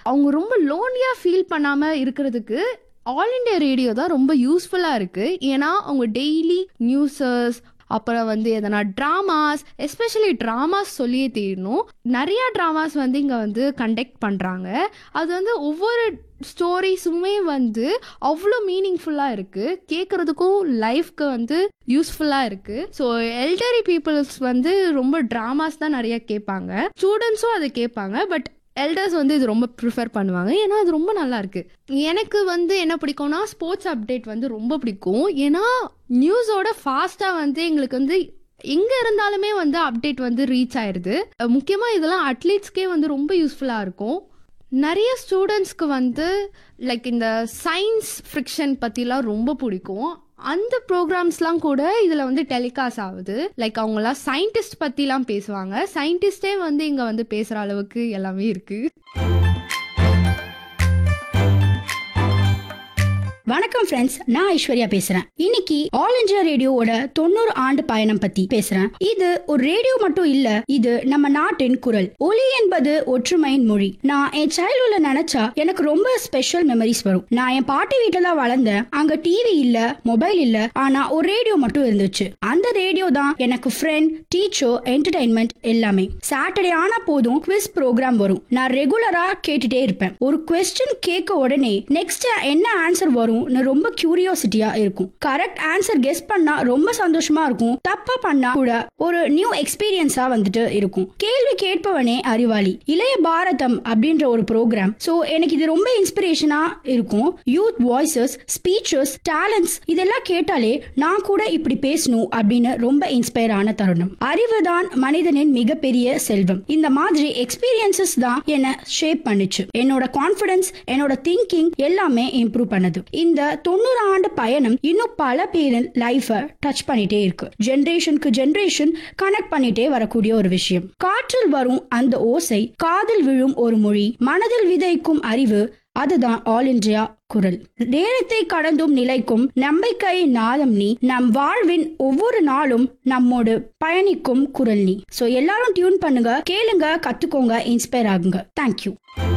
அவங்க ரொம்ப லோன்லியாக ஃபீல் பண்ணாமல் இருக்கிறதுக்கு ஆல் இண்டியா ரேடியோ தான் ரொம்ப யூஸ்ஃபுல்லாக இருக்குது ஏன்னா அவங்க டெய்லி நியூஸஸ் அப்புறம் வந்து எதனா ட்ராமாஸ் எஸ்பெஷலி ட்ராமாஸ் சொல்லியே தீரணும் நிறையா ட்ராமாஸ் வந்து இங்கே வந்து கண்டக்ட் பண்ணுறாங்க அது வந்து ஒவ்வொரு ஸ்டோரிஸுமே வந்து அவ்வளோ மீனிங்ஃபுல்லாக இருக்குது கேட்குறதுக்கும் லைஃப்க்கு வந்து யூஸ்ஃபுல்லாக இருக்குது ஸோ எல்டரி பீப்புள்ஸ் வந்து ரொம்ப ட்ராமாஸ் தான் நிறைய கேட்பாங்க ஸ்டூடெண்ட்ஸும் அதை கேட்பாங்க பட் எல்டர்ஸ் வந்து இது ரொம்ப ப்ரிஃபர் பண்ணுவாங்க ஏன்னா அது ரொம்ப நல்லா இருக்கு எனக்கு வந்து என்ன பிடிக்கும்னா ஸ்போர்ட்ஸ் அப்டேட் வந்து ரொம்ப பிடிக்கும் ஏன்னா நியூஸோட ஃபாஸ்ட்டாக வந்து எங்களுக்கு வந்து எங்கே இருந்தாலுமே வந்து அப்டேட் வந்து ரீச் ஆயிடுது முக்கியமாக இதெல்லாம் அட்லீட்ஸ்க்கே வந்து ரொம்ப யூஸ்ஃபுல்லாக இருக்கும் நிறைய ஸ்டூடெண்ட்ஸ்க்கு வந்து லைக் இந்த சயின்ஸ் ஃப்ரிக்ஷன் பற்றிலாம் ரொம்ப பிடிக்கும் அந்த ப்ரோக்ராம்ஸ்லாம் கூட இதில் வந்து டெலிகாஸ்ட் ஆகுது லைக் அவங்களாம் சயின்டிஸ்ட் பற்றிலாம் பேசுவாங்க சயின்டிஸ்டே வந்து இங்கே வந்து பேசுகிற அளவுக்கு எல்லாமே இருக்குது வணக்கம் ஃப்ரெண்ட்ஸ் நான் ஐஸ்வர்யா பேசுறேன் இன்னைக்கு ஆல் இந்தியா ரேடியோவோட தொண்ணூறு ஆண்டு பயணம் பத்தி பேசுறேன் இது ஒரு ரேடியோ மட்டும் இல்ல இது நம்ம நாட்டின் குரல் ஒலி என்பது ஒற்றுமையின் மொழி நான் என் சைல்ட்ஹுட்ல நினைச்சா எனக்கு ரொம்ப ஸ்பெஷல் மெமரிஸ் வரும் நான் என் பாட்டி வீட்டுல தான் வளர்ந்தேன் அங்க டிவி இல்ல மொபைல் இல்ல ஆனா ஒரு ரேடியோ மட்டும் இருந்துச்சு அந்த ரேடியோ தான் எனக்கு ஃப்ரெண்ட் டீச்சர் என்டர்டைன்மெண்ட் எல்லாமே சாட்டர்டே ஆனா போதும் குவிஸ் ப்ரோக்ராம் வரும் நான் ரெகுலரா கேட்டுட்டே இருப்பேன் ஒரு கொஸ்டின் கேட்க உடனே நெக்ஸ்ட் என்ன ஆன்சர் வரும்னு ரொம்ப கியூரியாசிட்டியா இருக்கும் கரெக்ட் ஆன்சர் கெஸ் பண்ணா ரொம்ப சந்தோஷமா இருக்கும் தப்பா பண்ணா கூட ஒரு நியூ எக்ஸ்பீரியன்ஸா வந்துட்டு இருக்கும் கேள்வி கேட்பவனே அறிவாளி இளைய பாரதம் அப்படின்ற ஒரு ப்ரோக்ராம் சோ எனக்கு இது ரொம்ப இன்ஸ்பிரேஷனா இருக்கும் யூத் வாய்ஸஸ் ஸ்பீச்சஸ் டேலண்ட்ஸ் இதெல்லாம் கேட்டாலே நான் கூட இப்படி பேசணும் அப்படின்னு ரொம்ப இன்ஸ்பயர் ஆன தருணம் அறிவு தான் மனிதனின் மிகப்பெரிய செல்வம் இந்த மாதிரி எக்ஸ்பீரியன்சஸ் தான் என்ன ஷேப் பண்ணுச்சு என்னோட கான்ஃபிடன்ஸ் என்னோட திங்கிங் எல்லாமே இம்ப்ரூவ் பண்ணுது இந்த தொண்ணூறு ஆண்டு பயணம் இன்னும் பல பேரின் லைஃபை டச் பண்ணிட்டே இருக்கு ஜென்ரேஷனுக்கு ஜென்ரேஷன் கனெக்ட் பண்ணிட்டே வரக்கூடிய ஒரு விஷயம் காற்றில் வரும் அந்த ஓசை காதில் விழும் ஒரு மொழி மனதில் விதைக்கும் அறிவு அதுதான் ஆல் இந்தியா குரல் நேரத்தை கடந்தும் நிலைக்கும் நம்பிக்கை நாதம் நீ நம் வாழ்வின் ஒவ்வொரு நாளும் நம்மோடு பயணிக்கும் குரல் நீ சோ எல்லாரும் டியூன் பண்ணுங்க கேளுங்க கத்துக்கோங்க இன்ஸ்பயர் ஆகுங்க தேங்க்யூ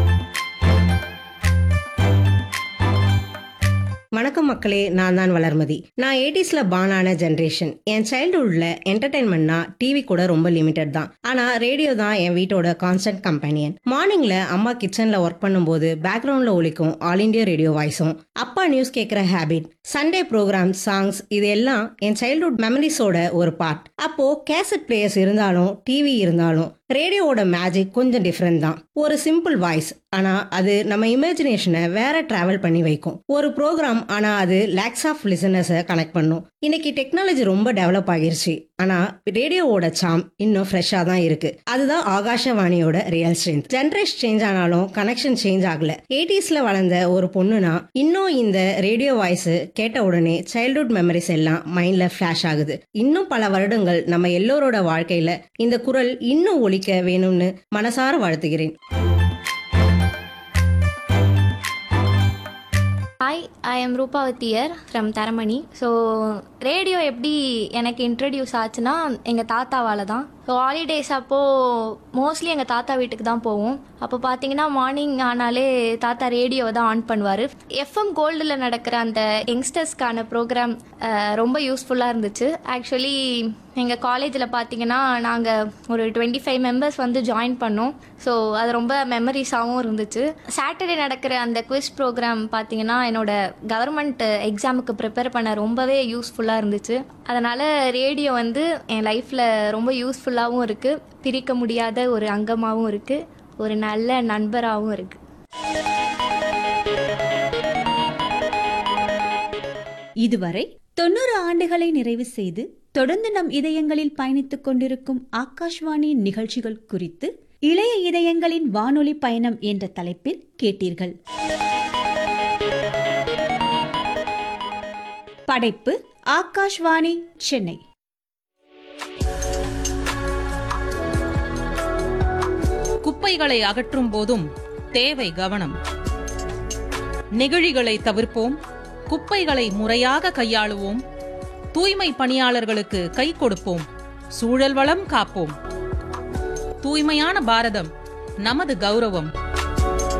வணக்கம் மக்களே நான் தான் வளர்மதி நான் எயிட்டிஸ்ல பானான ஜென்ரேஷன் என் சைல்டுஹுட்ல என்டர்டைன்மெண்ட்னா டிவி கூட ரொம்ப லிமிடெட் தான் ஆனா ரேடியோ தான் என் வீட்டோட கான்ஸ்டன்ட் கம்பெனியன் மார்னிங்ல அம்மா கிச்சன்ல ஒர்க் பண்ணும்போது பேக்ரவுண்ட்ல ஒலிக்கும் ஆல் இண்டியா ரேடியோ வாய்ஸும் அப்பா நியூஸ் கேட்குற ஹேபிட் சண்டே ப்ரோக்ராம் சாங்ஸ் இது எல்லாம் என் சைல்ட்ஹுட் மெமரிஸோட ஒரு பார்ட் அப்போ கேசட் பிளேயர்ஸ் இருந்தாலும் டிவி இருந்தாலும் ரேடியோவோட மேஜிக் கொஞ்சம் டிஃப்ரெண்ட் தான் ஒரு சிம்பிள் வாய்ஸ் ஆனா அது நம்ம இமேஜினேஷனை வேற டிராவல் பண்ணி வைக்கும் ஒரு ப்ரோக்ராம் ஆனா அது லேக்ஸ் ஆஃப் லிசனர்ஸை கனெக்ட் பண்ணும் இன்னைக்கு டெக்னாலஜி ரொம்ப டெவலப் ஆகிருச்சு ஆனா ரேடியோவோட சாம் இன்னும் ஃப்ரெஷ்ஷா தான் இருக்கு அதுதான் ஆகாஷவாணியோட ரியல் ஸ்ட்ரென்த் ஜென்ரேஷன் சேஞ்ச் ஆனாலும் கனெக்ஷன் சேஞ்ச் ஆகல எயிட்டிஸ்ல வளர்ந்த ஒரு பொண்ணுனா இன்னும் இந்த ரேடியோ வாய்ஸ் கேட்ட உடனே சைல்ட்ஹுட் மெமரிஸ் எல்லாம் மைண்ட்ல ஃபிளாஷ் ஆகுது இன்னும் பல வருடங்கள் நம்ம எல்லோரோட வாழ்க்கையில இந்த குரல் இன்னும் ஒலிக்க வேணும்னு மனசார வாழ்த்துகிறேன் ஹாய் ஐ எம் ரூபாவத்தியர் ஃப்ரம் தரமணி ஸோ ரேடியோ எப்படி எனக்கு இன்ட்ரடியூஸ் ஆச்சுன்னா எங்கள் தாத்தாவால் தான் ஸோ ஹாலிடேஸ் அப்போது மோஸ்ட்லி எங்கள் தாத்தா வீட்டுக்கு தான் போவோம் அப்போ பார்த்தீங்கன்னா மார்னிங் ஆனாலே தாத்தா ரேடியோவை தான் ஆன் பண்ணுவார் எஃப்எம் கோல்டில் நடக்கிற அந்த யங்ஸ்டர்ஸ்க்கான ப்ரோக்ராம் ரொம்ப யூஸ்ஃபுல்லாக இருந்துச்சு ஆக்சுவலி எங்கள் காலேஜில் பார்த்தீங்கன்னா நாங்கள் ஒரு டுவெண்ட்டி ஃபைவ் மெம்பர்ஸ் வந்து ஜாயின் பண்ணோம் ஸோ அது ரொம்ப மெமரிஸாகவும் இருந்துச்சு சாட்டர்டே நடக்கிற அந்த குவிஸ் ப்ரோக்ராம் பார்த்தீங்கன்னா என்னோட கவர்மெண்ட் எக்ஸாமுக்கு ப்ரிப்பேர் பண்ண ரொம்பவே யூஸ்ஃபுல்லாக இருந்துச்சு அதனால் ரேடியோ வந்து என் லைஃப்பில் ரொம்ப யூஸ்ஃபுல்லாகவும் இருக்குது பிரிக்க முடியாத ஒரு அங்கமாகவும் இருக்குது ஒரு நல்ல நண்பராகவும் இருக்குது இதுவரை தொண்ணூறு ஆண்டுகளை நிறைவு செய்து தொடர்ந்து நம் இதயங்களில் பயணித்துக் கொண்டிருக்கும் ஆகாஷ்வாணியின் நிகழ்ச்சிகள் குறித்து இளைய இதயங்களின் வானொலி பயணம் என்ற தலைப்பில் கேட்டீர்கள் படைப்பு ஆகாஷ்வாணி சென்னை குப்பைகளை அகற்றும் போதும் தேவை கவனம் நெகிழிகளை தவிர்ப்போம் குப்பைகளை முறையாக கையாளுவோம் தூய்மை பணியாளர்களுக்கு கை கொடுப்போம் சூழல் வளம் காப்போம் தூய்மையான பாரதம் நமது கௌரவம்